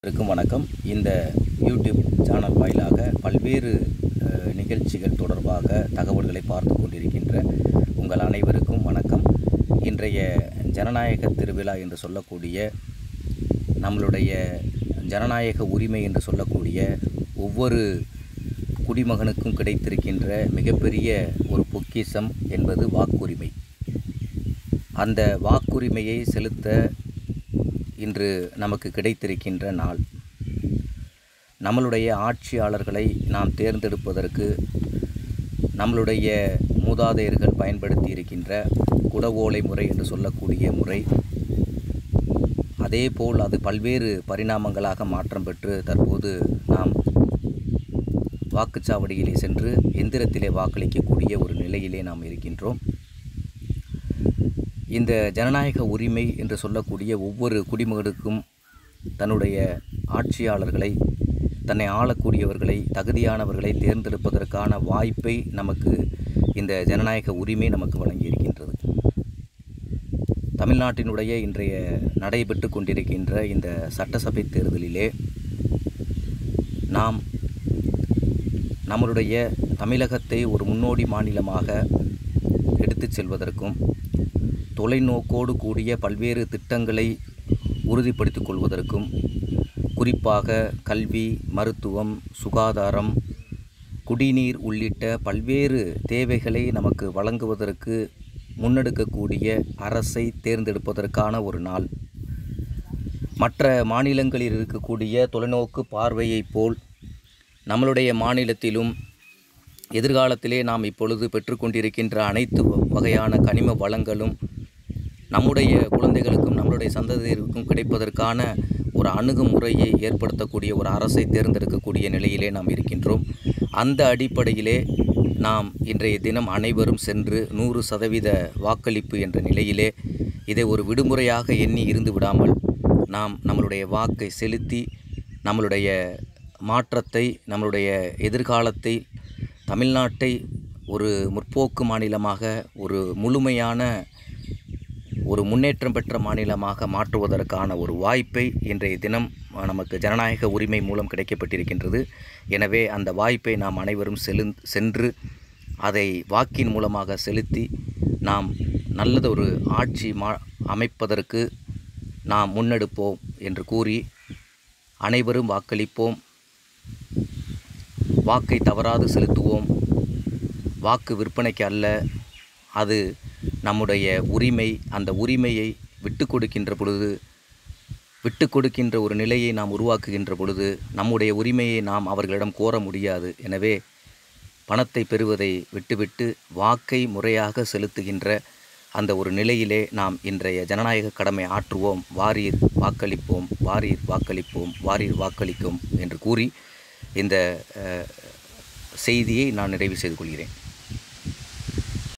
அனைவருக்கும் வணக்கம் இந்த யூடியூப் சேனல் வாயிலாக பல்வேறு அஹ், நிகழ்ச்சிகள் தொடர்பாக தகவல்களை பார்த்து கொண்டிருக்கின்ற உங்கள் அனைவருக்கும் வணக்கம் இன்றைய ஜனநாயக திருவிழா என்று சொல்லக்கூடிய நம்மளுடைய ஜனநாயக உரிமை என்று சொல்லக்கூடிய ஒவ்வொரு குடிமகனுக்கும் கிடைத்திருக்கின்ற மிகப்பெரிய ஒரு பொக்கிஷம் என்பது வாக்குரிமை அந்த வாக்குரிமையை செலுத்த இன்று நமக்கு கிடைத்திருக்கின்ற நாள் நம்மளுடைய ஆட்சியாளர்களை நாம் தேர்ந்தெடுப்பதற்கு நம்மளுடைய மூதாதையர்கள் பயன்படுத்தி இருக்கின்ற குடவோலை முறை என்று சொல்லக்கூடிய முறை அதேபோல் அது பல்வேறு பரிணாமங்களாக மாற்றம் பெற்று தற்போது நாம் வாக்குச்சாவடியிலே சென்று எந்திரத்திலே வாக்களிக்கக்கூடிய ஒரு நிலையிலே நாம் இருக்கின்றோம் இந்த ஜனநாயக உரிமை என்று சொல்லக்கூடிய ஒவ்வொரு குடிமகனுக்கும் தன்னுடைய ஆட்சியாளர்களை தன்னை ஆளக்கூடியவர்களை தகுதியானவர்களை தேர்ந்தெடுப்பதற்கான வாய்ப்பை நமக்கு இந்த ஜனநாயக உரிமை நமக்கு வழங்கியிருக்கின்றது தமிழ்நாட்டினுடைய இன்றைய நடைபெற்று கொண்டிருக்கின்ற இந்த சட்டசபை தேர்தலிலே நாம் நம்மளுடைய தமிழகத்தை ஒரு முன்னோடி மாநிலமாக எடுத்துச் செல்வதற்கும் தொலைநோக்கோடு கூடிய பல்வேறு திட்டங்களை உறுதிப்படுத்திக் கொள்வதற்கும் குறிப்பாக கல்வி மருத்துவம் சுகாதாரம் குடிநீர் உள்ளிட்ட பல்வேறு தேவைகளை நமக்கு வழங்குவதற்கு முன்னெடுக்கக்கூடிய அரசை தேர்ந்தெடுப்பதற்கான ஒரு நாள் மற்ற மாநிலங்களில் இருக்கக்கூடிய தொலைநோக்கு பார்வையைப் போல் நம்மளுடைய மாநிலத்திலும் எதிர்காலத்திலே நாம் இப்பொழுது பெற்றுக்கொண்டிருக்கின்ற அனைத்து வகையான கனிம வளங்களும் நம்முடைய குழந்தைகளுக்கும் நம்மளுடைய சந்ததியருக்கும் கிடைப்பதற்கான ஒரு அணுகுமுறையை ஏற்படுத்தக்கூடிய ஒரு அரசை தேர்ந்தெடுக்கக்கூடிய நிலையிலே நாம் இருக்கின்றோம் அந்த அடிப்படையிலே நாம் இன்றைய தினம் அனைவரும் சென்று நூறு சதவீத வாக்களிப்பு என்ற நிலையிலே இதை ஒரு விடுமுறையாக எண்ணி இருந்து விடாமல் நாம் நம்மளுடைய வாக்கை செலுத்தி நம்மளுடைய மாற்றத்தை நம்மளுடைய எதிர்காலத்தை தமிழ்நாட்டை ஒரு முற்போக்கு மாநிலமாக ஒரு முழுமையான ஒரு முன்னேற்றம் பெற்ற மாநிலமாக மாற்றுவதற்கான ஒரு வாய்ப்பை இன்றைய தினம் நமக்கு ஜனநாயக உரிமை மூலம் கிடைக்கப்பட்டிருக்கின்றது எனவே அந்த வாய்ப்பை நாம் அனைவரும் செலு சென்று அதை வாக்கின் மூலமாக செலுத்தி நாம் நல்லதொரு ஆட்சி மா அமைப்பதற்கு நாம் முன்னெடுப்போம் என்று கூறி அனைவரும் வாக்களிப்போம் வாக்கை தவறாது செலுத்துவோம் வாக்கு விற்பனைக்கு அல்ல அது நம்முடைய உரிமை அந்த உரிமையை விட்டு கொடுக்கின்ற பொழுது விட்டு கொடுக்கின்ற ஒரு நிலையை நாம் உருவாக்குகின்ற பொழுது நம்முடைய உரிமையை நாம் அவர்களிடம் கோர முடியாது எனவே பணத்தை பெறுவதை விட்டுவிட்டு வாக்கை முறையாக செலுத்துகின்ற அந்த ஒரு நிலையிலே நாம் இன்றைய ஜனநாயக கடமை ஆற்றுவோம் வாரீர் வாக்களிப்போம் வாரீர் வாக்களிப்போம் வாரீர் வாக்களிக்கும் என்று கூறி இந்த அஹ், செய்தியை நான் நிறைவு செய்து கொள்கிறேன்